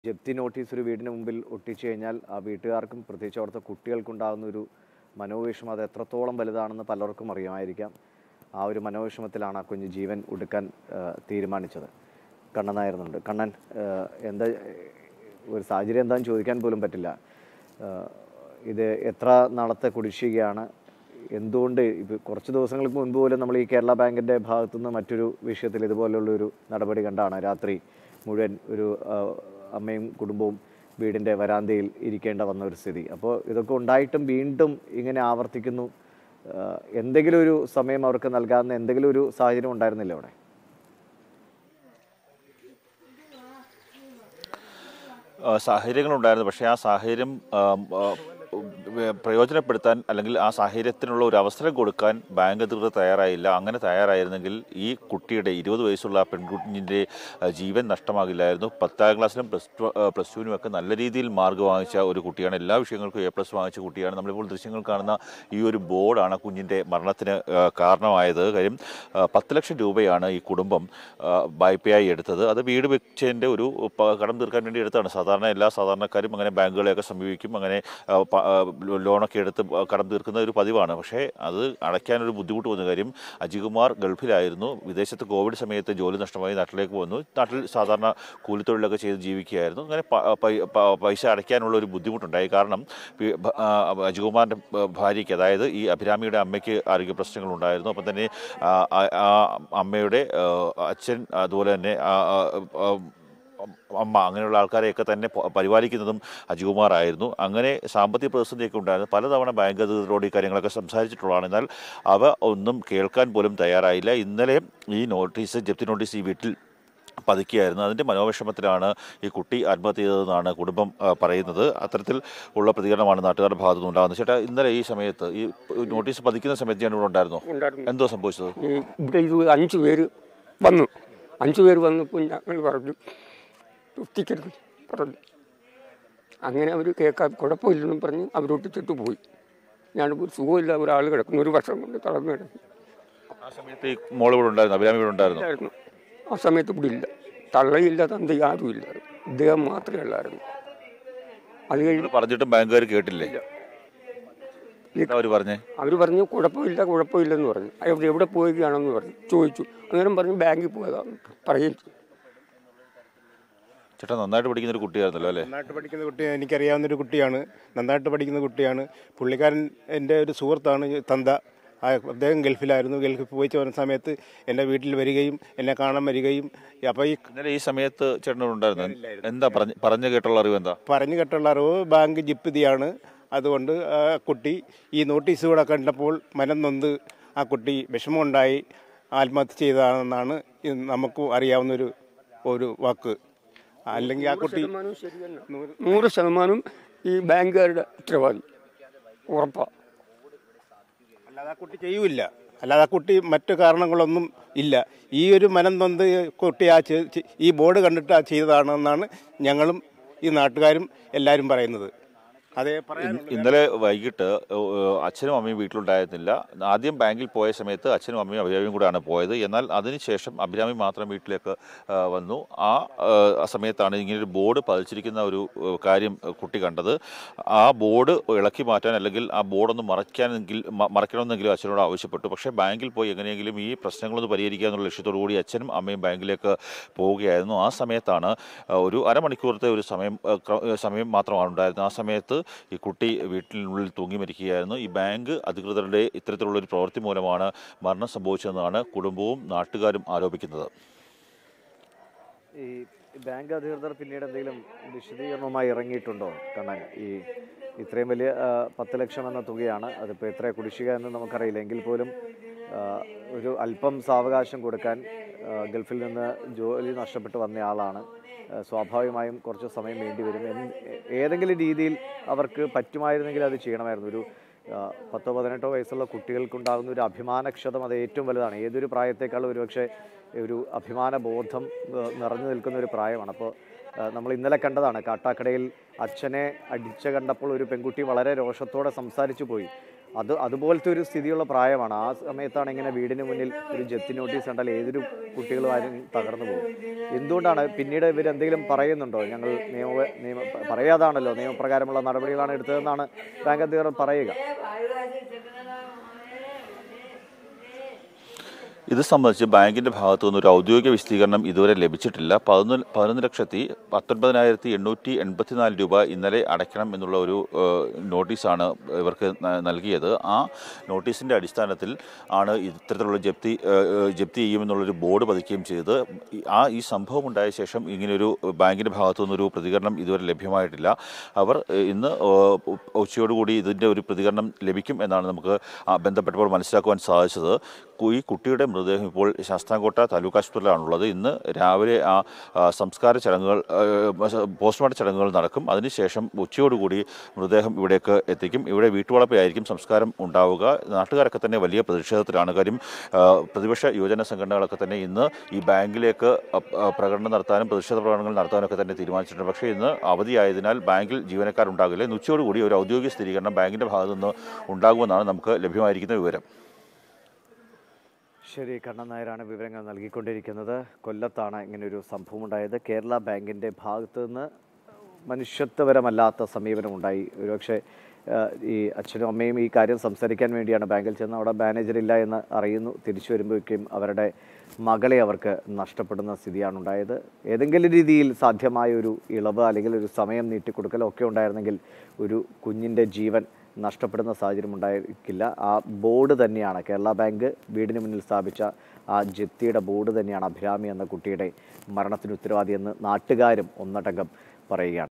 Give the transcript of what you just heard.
ജപ്തി നോട്ടീസ് ഒരു വീടിന് മുമ്പിൽ ഒട്ടിച്ചു കഴിഞ്ഞാൽ ആ വീട്ടുകാർക്കും പ്രത്യേകിച്ച് അവിടുത്തെ കുട്ടികൾക്കുണ്ടാകുന്ന ഒരു മനോവിഷമം അത് എത്രത്തോളം വലുതാണെന്ന് പലർക്കും അറിയാമായിരിക്കാം ആ ഒരു മനോവിഷമത്തിലാണ് ആ കുഞ്ഞ് ജീവൻ ഒടുക്കാൻ ആ, തീരുമാനിച്ചത് കണ്ണനായിരുന്നുണ്ട് കണ്ണൻ ആ, എന്താ ഒരു സാഹചര്യം എന്താണെന്ന് ചോദിക്കാൻ പോലും പറ്റില്ല ആ, ഇത് എത്ര നാളത്തെ കുടിശ്ശികയാണ് എന്തുകൊണ്ട് ഇപ്പോൾ കുറച്ച് ദിവസങ്ങൾക്ക് മുൻപ് പോലും നമ്മൾ ഈ കേരള ബാങ്കിൻ്റെ ഭാഗത്തുനിന്ന് മറ്റൊരു വിഷയത്തിൽ ഇതുപോലുള്ളൊരു നടപടി കണ്ടാണ് രാത്രി മുഴുവൻ ഒരു ആ, അമ്മയും കുടുംബവും വീടിൻ്റെ വരാന്തയിൽ ഇരിക്കേണ്ട വന്ന ഒരു സ്ഥിതി അപ്പോൾ ഇതൊക്കെ ഉണ്ടായിട്ടും വീണ്ടും ഇങ്ങനെ ആവർത്തിക്കുന്നു ആ, എന്തെങ്കിലും ഒരു സമയം അവർക്ക് നൽകാവുന്ന എന്തെങ്കിലും ഒരു സാഹചര്യം ഉണ്ടായിരുന്നില്ല അവിടെ ആ, സാഹചര്യങ്ങളുണ്ടായിരുന്നു പക്ഷേ ആ സാഹചര്യം ആ, ആ, വേ- പ്രയോജനപ്പെടുത്താൻ അല്ലെങ്കിൽ ആ സാഹചര്യത്തിനുള്ള ഒരു അവസരം കൊടുക്കാൻ ബാങ്ക് അധികൃതർ തയ്യാറായില്ല അങ്ങനെ തയ്യാറായിരുന്നെങ്കിൽ ഈ കുട്ടിയുടെ ഇരുപത് വയസ്സുള്ള ആ പെൺകുഞ്ഞിൻ്റെ ആ, ജീവൻ നഷ്ടമാകില്ലായിരുന്നു പത്താം ക്ലാസ്സിലും പ്ലസ് ടു പ്ലസ് ടുവിനും ഒക്കെ നല്ല രീതിയിൽ മാർക്ക് വാങ്ങിച്ച ഒരു കുട്ടിയാണ് എല്ലാ വിഷയങ്ങൾക്കും എ പ്ലസ് വാങ്ങിച്ച കുട്ടിയാണ് നമ്മളിപ്പോൾ ദൃശ്യങ്ങൾ കാണുന്ന ഈ ഒരു ബോർഡാണ് ആ കുഞ്ഞിൻ്റെ മരണത്തിന് ആ, കാരണമായത് കാര്യം ആ, പത്ത് ലക്ഷം രൂപയാണ് ഈ കുടുംബം ആ, വായ്പയായി എടുത്തത് അത് വീട് വെച്ചതിൻ്റെ ഒരു പ- കടം തീർക്കാൻ വേണ്ടി എടുത്താണ് സാധാരണ എല്ലാ സാധാരണക്കാരും അങ്ങനെ ബാങ്കുകളെയൊക്കെ സമീപിക്കും അങ്ങനെ ആ, പ- ആ, ലോണൊക്കെ എടുത്ത് കടം തീർക്കുന്ന ഒരു പതിവാണ് പക്ഷേ അത് അടയ്ക്കാനൊരു ബുദ്ധിമുട്ട് വന്ന കാര്യം അജികുമാർ ഗൾഫിലായിരുന്നു വിദേശത്ത് കോവിഡ് സമയത്ത് ജോലി നഷ്ടമായി നാട്ടിലേക്ക് വന്നു നാട്ടിൽ സാധാരണ കൂലിത്തൊഴിലൊക്കെ ചെയ്ത് ജീവിക്കുകയായിരുന്നു അങ്ങനെ പ- പൈ- പ- പൈസ അടയ്ക്കാനുള്ള ഒരു ബുദ്ധിമുട്ടുണ്ടായി കാരണം വി- ഭ- ആ, അജികുമാറിൻ്റെ ഭാര്യയ്ക്ക് അതായത് ഈ അഭിരാമിയുടെ അമ്മയ്ക്ക് ആരോഗ്യ പ്രശ്നങ്ങളുണ്ടായിരുന്നു അപ്പം തന്നെ ആ, ആ ആ അമ്മയുടെ ആ, അച്ഛൻ അതുപോലെ തന്നെ ആ, ആ, ആ, അമ്മ അങ്ങനെയുള്ള ആൾക്കാരെയൊക്കെ തന്നെ പ- പരിപാലിക്കുന്നതും അജികുമാർ ആയിരുന്നു അങ്ങനെ സാമ്പത്തിക പ്രതിസന്ധിയൊക്കെ ഉണ്ടായിരുന്നു പലതവണ ബാങ്ക് അധികൃതരോട് ഈ കാര്യങ്ങളൊക്കെ സംസാരിച്ചിട്ടുള്ളതാണ് എന്നാൽ അവ ഒന്നും കേൾക്കാൻ പോലും തയ്യാറായില്ല ഇന്നലെ ഈ നോട്ടീസ് ജപ്തി നോട്ടീസ് ഈ വീട്ടിൽ പതുക്കിയായിരുന്നു അതിൻ്റെ മനോവിഷമത്തിലാണ് ഈ കുട്ടി ആത്മഹത്യ ചെയ്തതെന്നാണ് കുടുംബം ആ, പറയുന്നത് അത്തരത്തിൽ ഉള്ള പ്രതികരണമാണ് നാട്ടുകാരുടെ ഭാഗത്തു നിന്ന് ഉണ്ടാകുന്നത് ചേട്ടാ ഇന്നലെ ഈ സമയത്ത് ഈ നോട്ടീസ് പതിക്കുന്ന സമയത്ത് ഞാൻ ഇവിടെ ഉണ്ടായിരുന്നോ ഉണ്ടായിരുന്നു എന്തോ സംഭവിച്ചത് ഈ ഇവിടെ ഇത് അഞ്ച് പേര് വന്നു അഞ്ച് പേര് വന്നപ്പോൾ ഞങ്ങൾ പറഞ്ഞു ഒത്തിക്കരുത് പറഞ്ഞു അങ്ങനെ അവർ കേൾക്കാൻ കുഴപ്പമില്ലെന്നും പറഞ്ഞ് അവരൊട്ടിച്ചിട്ട് പോയി ഞാനിപ്പോൾ സുഖമില്ല ഒരാൾ കിടക്കുന്നു ഒരു വർഷം കൊണ്ട് തളർന്നു കിടന്നു ആ സമയത്ത് ഈ മോൾ ഇവിടെ ഉണ്ടായിരുന്നു അഭിരാമി ഇവിടെ ഉണ്ടായിരുന്നു ഇല്ലായിരുന്നു ആ സമയത്ത് ഇവിടെ ഇല്ല തള്ളയില്ല തന്ത ആരും ഇല്ലായിരുന്നു ഇദ്ദേഹം മാത്രമേ ഉള്ളായിരുന്നു അത് കഴിഞ്ഞ് പറഞ്ഞിട്ടും ബാങ്കുകാർ കേട്ടില്ലേ എന്താ അവർ പറഞ്ഞേ അവർ പറഞ്ഞു കുഴപ്പമില്ല കുഴപ്പമില്ലെന്ന് പറഞ്ഞു എവിടെ എവിടെ പോവുകയാണെന്ന് പറഞ്ഞു ചോദിച്ചു അന്നേരം പറഞ്ഞു ബാങ്കിൽ പോയതാന്ന് പറയുകയും ചെയ്തു ചേട്ടാ നന്നായിട്ട് പഠിക്കുന്ന ഒരു കുട്ടിയായിരുന്നല്ലോ അല്ലേ നന്നായിട്ട് പഠിക്കുന്ന കുട്ടി എനിക്കറിയാവുന്നൊരു കുട്ടിയാണ് നന്നായിട്ട് പഠിക്കുന്ന കുട്ടിയാണ് പുള്ളിക്കാരൻ എൻ്റെ ഒരു സുഹൃത്താണ് ഈ തന്ത ആ അദ്ദേഹം ഗൾഫിലായിരുന്നു ഗൾഫിൽ പോയി വരുന്ന സമയത്ത് എൻ്റെ വീട്ടിൽ വരികയും എന്നെ കാണാൻ വരികയും അപ്പോൾ ഈ ഇന്നലെ ഈ സമയത്ത് ചേട്ടൻ ഇവിടെ ഉണ്ടായിരുന്നു എന്താ പറഞ്ഞ പറഞ്ഞു കേട്ടുള്ള അറിവ് എന്താ പറഞ്ഞു കേട്ടുള്ള അറിവ് ബാങ്ക് ജിപ്പിതിയാണ് അതുകൊണ്ട് ആ കുട്ടി ഈ നോട്ടീസ് കൂടെ കണ്ടപ്പോൾ മനം നൊന്ത് ആ കുട്ടി വിഷമമുണ്ടായി ആത്മഹത്യ ചെയ്തതാണെന്നാണ് ഇത് നമുക്ക് അറിയാവുന്നൊരു ഒരു വാക്ക് അല്ലെങ്കിൽ ആ കുട്ടി ശതമാനം ശരി തന്നെ നൂറ് ശതമാനം ഈ ബാങ്കുകാരുടെ ഉത്തരവാദി ഉറപ്പാണ് അല്ലാതെ ആ കുട്ടി ചെയ്യൂല അല്ലാതെ ആ കുട്ടി മറ്റു കാരണങ്ങളൊന്നും ഇല്ല ഈ ഒരു മനം നൊന്ത് കുട്ടി ആ ചെ- ചെ- ഈ ബോർഡ് കണ്ടിട്ട് ആ ചെയ്തതാണെന്നാണ് ഞങ്ങളും ഈ നാട്ടുകാരും എല്ലാവരും പറയുന്നത് അതേ പറയാനുള്ളൂ ഇന്നലെ വൈകിട്ട് ഏഹ്, അച്ഛനും അമ്മയും വീട്ടിലുണ്ടായിരുന്നില്ല ആദ്യം ബാങ്കിൽ പോയ സമയത്ത് അച്ഛനും അമ്മയും അഭിരാമിയും കൂടെയാണ് പോയത് എന്നാൽ അതിനുശേഷം അഭിരാമി മാത്രം വീട്ടിലേക്ക് ആ, വന്നു ആ ഏഹ്, ആ സമയത്താണ് ഇങ്ങനൊരു ബോർഡ് പതിച്ചിരിക്കുന്ന ഒരു ഏഹ്, കാര്യം ഏഹ്, കുട്ടി കണ്ടത് ആ ബോർഡ് ഇളക്കി മാറ്റാൻ അല്ലെങ്കിൽ ആ ബോർഡൊന്ന് മറയ്ക്കാനെങ്കിൽ മ- മറയ്ക്കണമെന്നെങ്കിലും അച്ഛനോട് ആവശ്യപ്പെട്ടു പക്ഷേ ബാങ്കിൽ പോയി എങ്ങനെയെങ്കിലും ഈ പ്രശ്നങ്ങളൊന്ന് പരിഹരിക്കുക എന്നുള്ള ലക്ഷ്യത്തോടു കൂടി അച്ഛനും അമ്മയും ബാങ്കിലേക്ക് പോവുകയായിരുന്നു ആ സമയത്താണ് ആ, ഒരു അരമണിക്കൂറത്തെ ഒരു സമയം ആ, ക്ര- സമയം മാത്രമാണ് ഉണ്ടായിരുന്നത് ആ സമയത്ത് ഈ കുട്ടി വീട്ടിനുള്ളിൽ തൂങ്ങി മരിക്കുകയായിരുന്നു ഈ ബാങ്ക് അധികൃതരുടെ ഇത്തരത്തിലുള്ള ഒരു പ്രവൃത്തി മൂലമാണ് മരണം സംഭവിച്ചതെന്നാണ് കുടുംബവും നാട്ടുകാരും ആരോപിക്കുന്നത് ഈ ബാങ്ക് അധികൃതർ പിന്നീട് എന്തെങ്കിലും വിശദീകരണവുമായി ഇറങ്ങിയിട്ടുണ്ടോ കണ്ണൻ ഈ ഇത്രയും വലിയ ആ, പത്ത് ലക്ഷം എന്ന തുകയാണ് അതിപ്പോൾ എത്ര കുടിശ്ശിക എന്ന് നമുക്കറിയില്ല എങ്കിൽ പോലും ആ, ഒരു അല്പം സാവകാശം കൊടുക്കാൻ ആ, ഗൾഫിൽ നിന്ന് ജോലി നഷ്ടപ്പെട്ട് വന്നയാളാണ് ആ, സ്വാഭാവികമായും കുറച്ച് സമയം വേണ്ടി വരും എന്ത് ഏതെങ്കിലും രീതിയിൽ അവർക്ക് പറ്റുമായിരുന്നെങ്കിൽ അത് ചെയ്യണമായിരുന്നു ഒരു ആ, പത്തോ പതിനെട്ടോ വയസ്സുള്ള കുട്ടികൾക്കുണ്ടാകുന്ന ഒരു അഭിമാനക്ഷതം അത് ഏറ്റവും വലുതാണ് ഏതൊരു പ്രായത്തേക്കാളും ഒരുപക്ഷെ ഒരു അഭിമാന ബോധം ആ, നിറഞ്ഞു നിൽക്കുന്ന ഒരു പ്രായമാണ് അപ്പോൾ നമ്മൾ ഇന്നലെ കണ്ടതാണ് കാട്ടാക്കടയിൽ അച്ഛനെ അടിച്ച കണ്ടപ്പോൾ ഒരു പെൺകുട്ടി വളരെ രോഷത്തോടെ സംസാരിച്ചു പോയി അത് അതുപോലത്തെ ഒരു സ്ഥിതിയുള്ള പ്രായമാണ് ആ സമയത്താണ് ഇങ്ങനെ വീടിന് മുന്നിൽ ഒരു ജപ്തി നോട്ടീസ് കണ്ടാൽ ഏതൊരു കുട്ടികളും ആരും തകർന്നു പോകും എന്തുകൊണ്ടാണ് പിന്നീട് ഇവർ എന്തെങ്കിലും പറയുന്നുണ്ടോ ഞങ്ങൾ നിയമ നിയമ പറയാതാണല്ലോ നിയമപ്രകാരമുള്ള നടപടികളാണ് എടുത്തതെന്നാണ് ബാങ്ക് അധികൃതർ പറയുക ഇത് സംബന്ധിച്ച് ബാങ്കിന്റെ ഭാഗത്തു നിന്ന് ഒരു ഔദ്യോഗിക വിശദീകരണം ഇതുവരെ ലഭിച്ചിട്ടില്ല പതിനൊന്ന് പതിനൊന്ന് ലക്ഷത്തി പത്തൊൻപതിനായിരത്തി എണ്ണൂറ്റി എൺപത്തിനാല് രൂപ ഇന്നലെ അടയ്ക്കണം എന്നുള്ള ഒരു ഏഹ്, നോട്ടീസാണ് ഇവർക്ക് ന- നൽകിയത് ആ നോട്ടീസിന്റെ അടിസ്ഥാനത്തിൽ ആണ് ഇത്തരത്തിലുള്ള ജപ്തി ഏഹ്, ഏഹ്, ജപ്തി ചെയ്യുമെന്നുള്ളൊരു ബോർഡ് പതിക്കുകയും ചെയ്തത് ഈ- ആ ഈ സംഭവം ഉണ്ടായ ശേഷം ഇങ്ങനെയൊരു ബാങ്കിന്റെ ഭാഗത്തു നിന്നൊരു പ്രതികരണം ഇതുവരെ ലഭ്യമായിട്ടില്ല അവർ ഏഹ്, ഇന്ന് ഏഹ്, ഉ- ഉച്ചയോടുകൂടി ഇതിന്റെ ഒരു പ്രതികരണം ലഭിക്കും എന്നാണ് നമുക്ക് ആ ബന്ധപ്പെട്ടപ്പോൾ മനസ്സിലാക്കുവാൻ സാധിച്ചത് കു- ഈ കുട്ടിയുടെ മൃതദേഹം ഇപ്പോൾ ശാസ്താംകോട്ട താലൂക്ക് ആശുപത്രിയിലാണുള്ളത് ഇന്ന് രാവിലെ ആ ആ, സംസ്കാര ചടങ്ങുകൾ ആ, പോസ്റ്റ്മോർട്ടം ചടങ്ങുകൾ നടക്കും അതിനുശേഷം ഉച്ചയോടുകൂടി മൃതദേഹം ഇവിടേക്ക് എത്തിക്കും ഇവിടെ വീട്ടുവളപ്പിലായിരിക്കും സംസ്കാരം ഉണ്ടാവുക നാട്ടുകാരൊക്കെ തന്നെ വലിയ പ്രതിഷേധത്തിലാണ് കാര്യം ആ, പ്രതിപക്ഷ യുവജന സംഘടനകളൊക്കെ തന്നെ ഇന്ന് ഈ ബാങ്കിലേക്ക് അ- ആ, പ്രകടനം നടത്താനും പ്രതിഷേധ പ്രകടനങ്ങൾ നടത്താനൊക്കെ തന്നെ തീരുമാനിച്ചിട്ടുണ്ട് പക്ഷേ ഇന്ന് അവധിയായതിനാൽ ബാങ്കിൽ ജീവനക്കാരുണ്ടാകില്ല ഇന്ന് ഉച്ചയോടുകൂടി ഒരു ഔദ്യോഗിക സ്ഥിരീകരണം ബാങ്കിന്റെ ഭാഗത്തു നിന്ന് ഉണ്ടാകുമെന്നാണ് നമുക്ക് ലഭ്യമായിരിക്കുന്ന വിവരം ശരി കണ്ണൻ നായരാണ് വിവരങ്ങൾ നൽകിക്കൊണ്ടിരിക്കുന്നത് കൊല്ലത്താണ് ഇങ്ങനൊരു സംഭവം ഉണ്ടായത് കേരള ബാങ്കിൻ്റെ ഭാഗത്ത് നിന്ന് മനുഷ്യത്വപരമല്ലാത്ത സമീപനമുണ്ടായി ഒരുപക്ഷെ ആ, ഈ അച്ഛനും അമ്മയും ഈ കാര്യം സംസാരിക്കാൻ വേണ്ടിയാണ് ബാങ്കിൽ ചെന്ന് അവിടെ മാനേജർ ഇല്ല എന്ന് അറിയുന്നു തിരിച്ചു വരുമ്പോഴേക്കും അവരുടെ മകളെ അവർക്ക് നഷ്ടപ്പെടുന്ന സ്ഥിതിയാണ് ഉണ്ടായത് ഏതെങ്കിലും രീതിയിൽ സാധ്യമായ ഒരു ഇളവ് അല്ലെങ്കിൽ ഒരു സമയം നീട്ടിക്കൊടുക്കലോ ഒക്കെ ഉണ്ടായിരുന്നെങ്കിൽ ഒരു കുഞ്ഞിൻ്റെ ജീവൻ നഷ്ടപ്പെടുന്ന സാഹചര്യം ഉണ്ടായിരിക്കില്ല ആ ബോർഡ് തന്നെയാണ് കേരള ബാങ്ക് വീടിന് മുന്നിൽ സ്ഥാപിച്ച ആ ജപ്തിയുടെ ബോർഡ് തന്നെയാണ് അഭിരാമി എന്ന കുട്ടിയുടെ മരണത്തിന് ഉത്തരവാദിയെന്ന് നാട്ടുകാരും ഒന്നടങ്കം പറയുകയാണ്